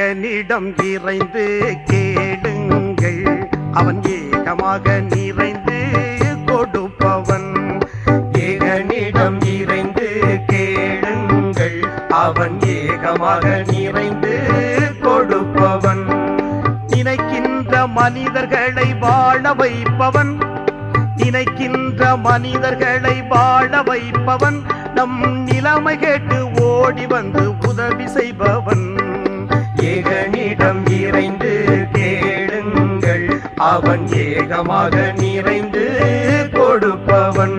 ஏகனிடம் இறைந்து கேளுங்கள் அவன் ஏகமாக நிறைந்து கொடுப்பவன் ஏகனிடம் இறைந்து கேளுங்கள் அவன் ஏகமாக நிறைந்து கொடுப்பவன் நினைக்கின்ற மனிதர்களை வாழ வைப்பவன் நினைக்கின்ற மனிதர்களை வாழ வைப்பவன் நம் நிலைமை கேட்டு ஓடி வந்து உதவி செய்பவன் ஏகனிடம் இறைந்து கேளுங்கள் அவன் ஏகமாக நிறைந்து கொடுப்பவன்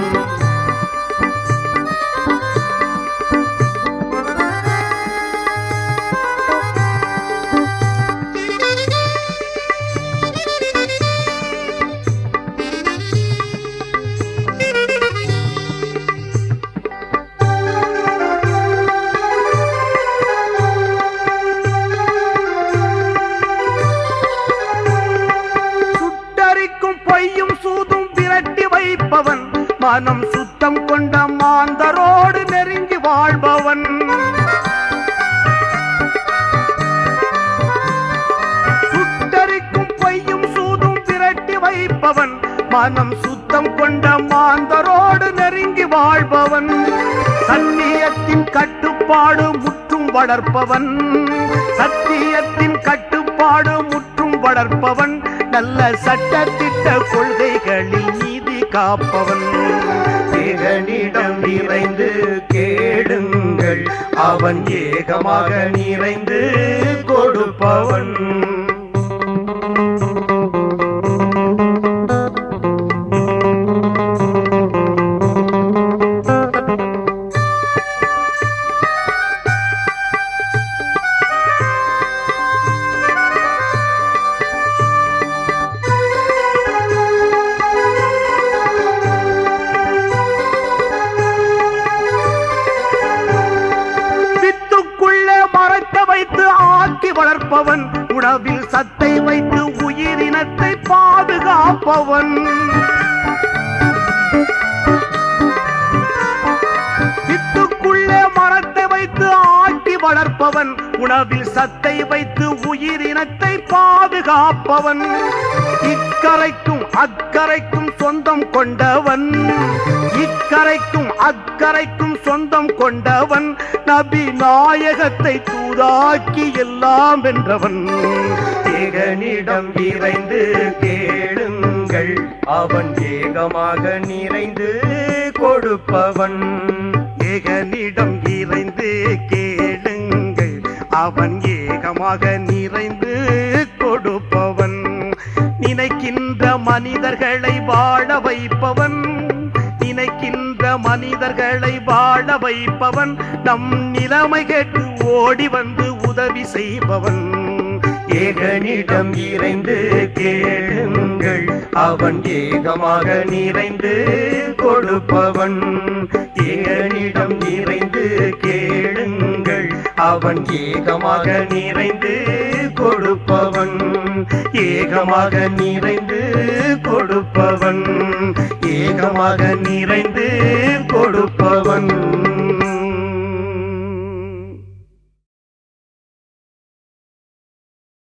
சுட்டரிக்கும் பொய்யும் சூதும் விரட்டி வைப்பவன் மனம் சுத்தம் கொண்ட மாந்தரோடு நெருங்கி வாழ்பவன் சுட்டரிக்கும் பொய்யும் சூதும் விரட்டி வைப்பவன் மனம் சுத்தம் கொண்ட மாந்தரோடு நெருங்கி வாழ்பவன் சத்தியத்தின் கட்டுப்பாடு முற்றும் வளர்ப்பவன் சத்தியத்தின் கட்டுப்பாடு முற்றும் வளர்ப்பவன் நல்ல சட்டத்திட்ட கொள்கைகளில் நீதி காப்பவன் ஏகனிடம் நிறைந்து கேளுங்கள் அவன் ஏகமாக நிறைந்து கொடுப்பவன் வித்துக்குள்ளே மறைக்க வைத்து ஆக்கி வளர்ப்பவன் உணவில் சத்தை வைத்து உயிரினத்தை பாதுகாப்பவன் வித்துக்குள்ளே மரத்தை வைத்து ஆட்டி வளர்ப்பவன் உணவில் சத்தை வைத்து உயிரினத்தை பாதுகாப்பவன் இக்கரைக்கும் அக்கரைக்கும் சொந்தம் கொண்டவன் இக்கரைக்கும் அக்கரைக்கும் சொந்தம் கொண்டவன் நபி நாயகத்தை தூதாக்கி எல்லாம் வென்றவன் ஏகனிடம் இறைந்து கேளுங்கள் அவன் ஏகமாக நிறைந்து கொடுப்பவன் ஏகனிடம் இறைந்து கேளுங்கள் அவன் ஏகமாக நிறைந்து கொடுப்பவன் நினைக்கின்ற மனிதர்களை வாழ வைப்பவன் நினைக்கின்ற மனிதர்களை வாழ வைப்பவன் நம் நிலைமை கேட்டு ஓடி வந்து உதவி செய்பவன் ஏகனிடம் இறைந்து கேளுங்கள் அவன் ஏகமாக நிறைந்து கொடுப்பவன் ஏகனிடம் நிறைந்து கேளுங்கள் அவன் ஏகமாக நிறைந்து கொடுப்பவன் ஏகமாக நிறைந்து கொடுப்பவன் ஏகமாக நிறைந்து கொடுப்பவன்